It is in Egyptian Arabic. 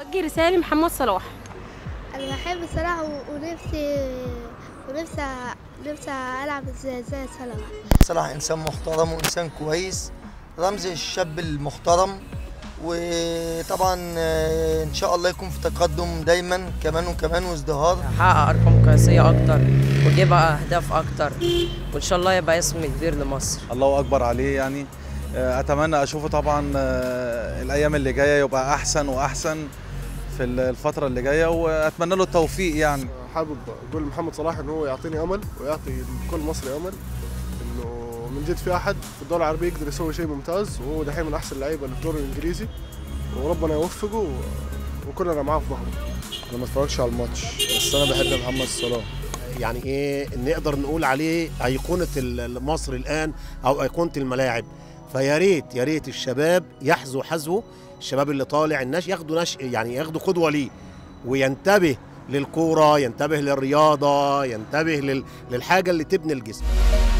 وجه رسالة لمحمد صلاح انا بحب صلاح و- ونفسي ونفسي نفسي العب زي زي صلاح صلاح انسان محترم وانسان كويس رمز الشاب المحترم وطبعا آه، ان شاء الله يكون في تقدم دايما كمان وكمان وازدهار يحقق ارقام قياسيه اكتر ويجيب اهداف اكتر وان شاء الله يبقى اسم كبير لمصر الله اكبر عليه يعني آه، اتمنى اشوفه طبعا آه، الايام اللي جايه يبقى احسن واحسن في الفتره اللي جايه واتمنى له التوفيق يعني حابب اقول لمحمد صلاح انه هو يعطيني امل ويعطي كل مصري امل انه من جد في احد في الدوري العربيه يقدر يسوي شيء ممتاز وهو دحين من احسن اللعيبه للدوري الانجليزي وربنا يوفقه و- وكلنا معاه في ظهره انا ما اتفرجش على الماتش بس انا بحب محمد صلاح يعني ايه نقدر نقول عليه ايقونه ال- مصر الان او ايقونه الملاعب فيا ريت يا ريت الشباب يحذو حذوه الشباب اللي طالع الناس ياخدوا نش يعني ياخدوا قدوه ليه وينتبه للكوره ينتبه للرياضه ينتبه لل... للحاجه اللي تبني الجسم